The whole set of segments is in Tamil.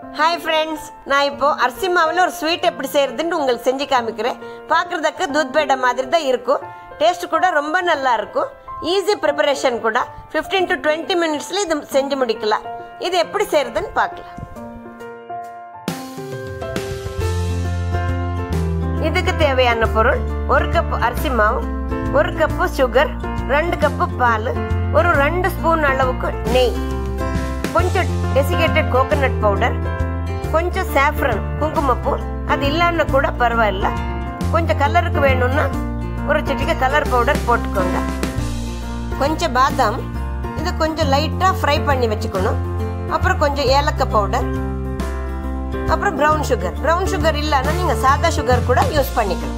ஹாய் ஃப்ரெண்ட்ஸ் நான் இப்போ அரிசி மாவில் ஒரு ஸ்வீட் எப்படி செய்யறதுன்னு உங்களுக்கு செஞ்சு காமிக்கிறேன் பார்க்குறதுக்கு தூத் பேடை மாதிரி தான் இருக்கும் டேஸ்ட் கூட ரொம்ப நல்லா இருக்கும் ஈஸி ப்ரிப்பரேஷன் கூட ஃபிஃப்டீன் டு டுவெண்ட்டி மினிட்ஸில் இது செஞ்சு முடிக்கலாம் இது எப்படி செய்யறதுன்னு பார்க்கலாம் இதுக்கு தேவையான பொருள் ஒரு கப் அரிசி மாவு ஒரு கப்பு சுகர் ரெண்டு கப்பு பால் ஒரு ரெண்டு ஸ்பூன் அளவுக்கு நெய் கொஞ்சம் டெசிகேட்டட் கோகோனட் பவுடர் கொஞ்சம் சாஃப்ரன் குங்குமப்பூ அது இல்லைன்னா கூட பரவாயில்ல கொஞ்சம் கலருக்கு வேணும்னா ஒரு சிட்டிக்கு கலர் பவுடர் போட்டுக்கோங்க கொஞ்சம் பாதாம் இது கொஞ்சம் லைட்டாக ஃப்ரை பண்ணி வச்சுக்கணும் அப்புறம் கொஞ்சம் ஏலக்காய் பவுடர் அப்புறம் ப்ரௌன் சுகர் ப்ரௌன் சுகர் இல்லைன்னா நீங்கள் சாதா சுகர் கூட யூஸ் பண்ணிக்கலாம்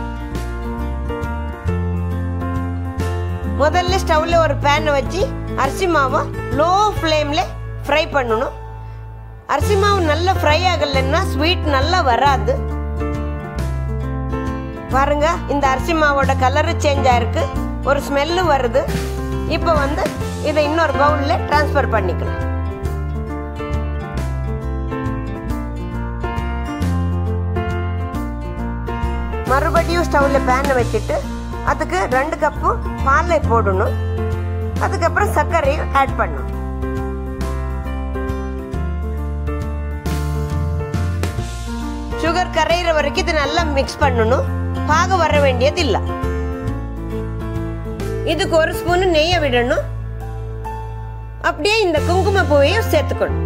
முதல்ல ஸ்டவ்ல ஒரு பேனை வச்சு அரிசி மாவை லோ ஃப்ளேம்ல ஃப்ரை பண்ணணும் அரிசி மாவு நல்லா ஃப்ரை ஆகலைன்னா ஸ்வீட் நல்லா வராது பாருங்க இந்த அரிசி மாவோட கலரு சேஞ்ச் ஆயிருக்கு ஒரு ஸ்மெல்லு வருது இப்போ வந்து இதை இன்னொரு பவுலில் ட்ரான்ஸ்ஃபர் பண்ணிக்கலாம் மறுபடியும் ஸ்டவ்ல பேனை வச்சுட்டு அதுக்கு ரெண்டு கப்பு பாலை போடணும் அதுக்கப்புறம் சர்க்கரையும் ஆட் பண்ணணும் சுகர் கரையிற வரைக்கும் இது நல்லா மிக்ஸ் பண்ணணும் பாக வர வேண்டியது இல்லை இதுக்கு ஒரு ஸ்பூன் நெய்யை விடணும் அப்படியே இந்த குங்கும பூவையும் சேர்த்துக்கணும்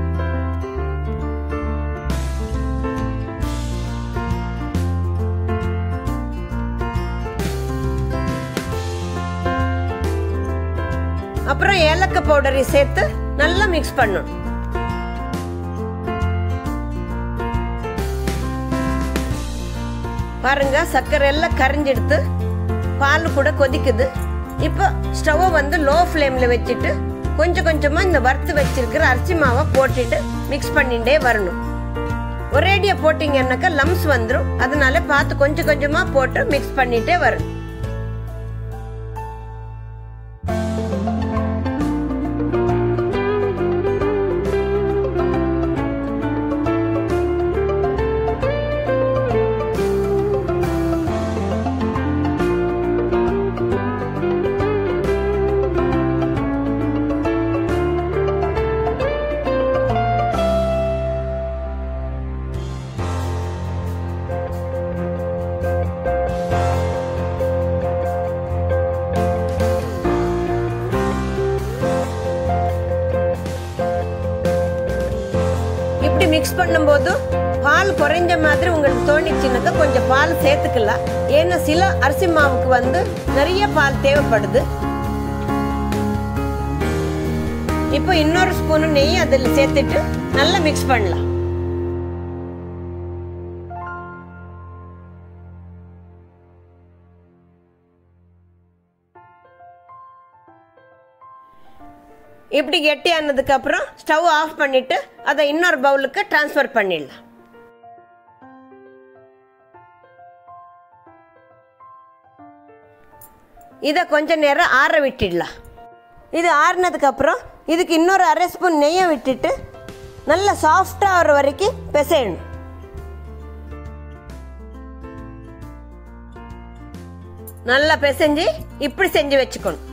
அப்புறம் ஏலக்காய் பவுடரை சேர்த்து நல்லா மிக்ஸ் பண்ணணும் பாருங்க சர்க்கரை எல்லாம் கரைஞ்செடுத்து பால் கூட கொதிக்குது இப்போ ஸ்டவ்வை வந்து லோ ஃப்ளேமில் வச்சுட்டு கொஞ்சம் கொஞ்சமாக இந்த வறுத்து வச்சிருக்கிற அரிசி மாவை போட்டுட்டு மிக்ஸ் பண்ணிட்டே வரணும் ஒரேடியாக போட்டிங்கன்னாக்கா லம்ஸ் வந்துடும் அதனால பார்த்து கொஞ்சம் கொஞ்சமாக போட்டு மிக்ஸ் பண்ணிட்டே வரணும் இப்படி மிக்ஸ் பண்ணும்போது பால் குறைஞ்ச மாதிரி உங்களுக்கு தோணிச்சுனாக்கா கொஞ்சம் பால் சேர்த்துக்கலாம் ஏன்னா சில அரிசி மாவுக்கு வந்து நிறைய பால் தேவைப்படுது இப்போ இன்னொரு ஸ்பூனு நெய் அதில் சேர்த்துட்டு நல்லா மிக்ஸ் பண்ணலாம் இப்படி கெட்டியானதுக்கு அப்புறம் ஸ்டவ் ஆஃப் பண்ணிட்டு அதை இன்னொரு பவுலுக்கு ட்ரான்ஸ்ஃபர் பண்ணிடலாம் இதை கொஞ்ச நேரம் ஆற விட்டுடலாம் இது ஆறுனதுக்கு அப்புறம் இதுக்கு இன்னொரு அரை ஸ்பூன் நெய்யை விட்டுட்டு நல்லா சாஃப்டாக ஆகிற வரைக்கும் பிசையணும் நல்லா பிசைஞ்சு இப்படி செஞ்சு வச்சுக்கணும்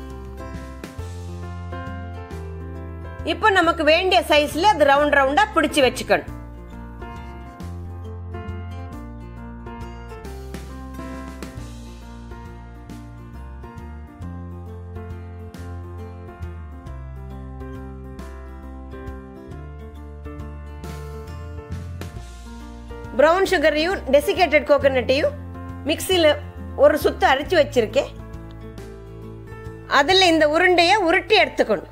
இப்போ நமக்கு வேண்டிய சைஸ்ல அது ரவுண்ட் ரவுண்டா பிடிச்சு வச்சுக்கணும் ப்ரௌன் சுகரையும் டெசிகேட்டட் கோகோனட்டையும் மிக்சியில் ஒரு சுத்து அரைச்சி வச்சிருக்கேன் அதில் இந்த உருண்டையை உருட்டி எடுத்துக்கணும்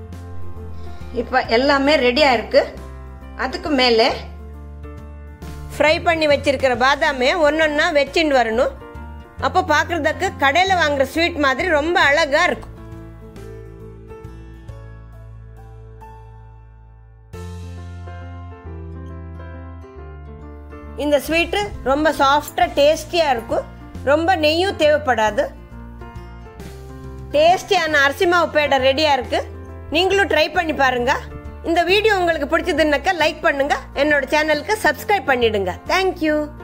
இப்போ எல்லாமே ரெடியாக இருக்கு அதுக்கு மேலே ஃப்ரை பண்ணி வச்சிருக்கிற பாதாமே ஒன்றொன்னா வச்சுட்டு வரணும் அப்போ பார்க்குறதுக்கு கடையில் வாங்குற ஸ்வீட் மாதிரி ரொம்ப அழகாக இருக்கும் இந்த ஸ்வீட்டு ரொம்ப சாஃப்டாக டேஸ்டியாக இருக்கும் ரொம்ப நெய்யும் தேவைப்படாது டேஸ்டியான அரிசி மாவு பேடை ரெடியாக இருக்குது நீங்களும் ட்ரை பண்ணி பாருங்கள் இந்த வீடியோ உங்களுக்கு பிடிச்சதுன்னாக்கா லைக் பண்ணுங்கள் என்னோட சேனலுக்கு சப்ஸ்கிரைப் பண்ணிடுங்க தேங்க்யூ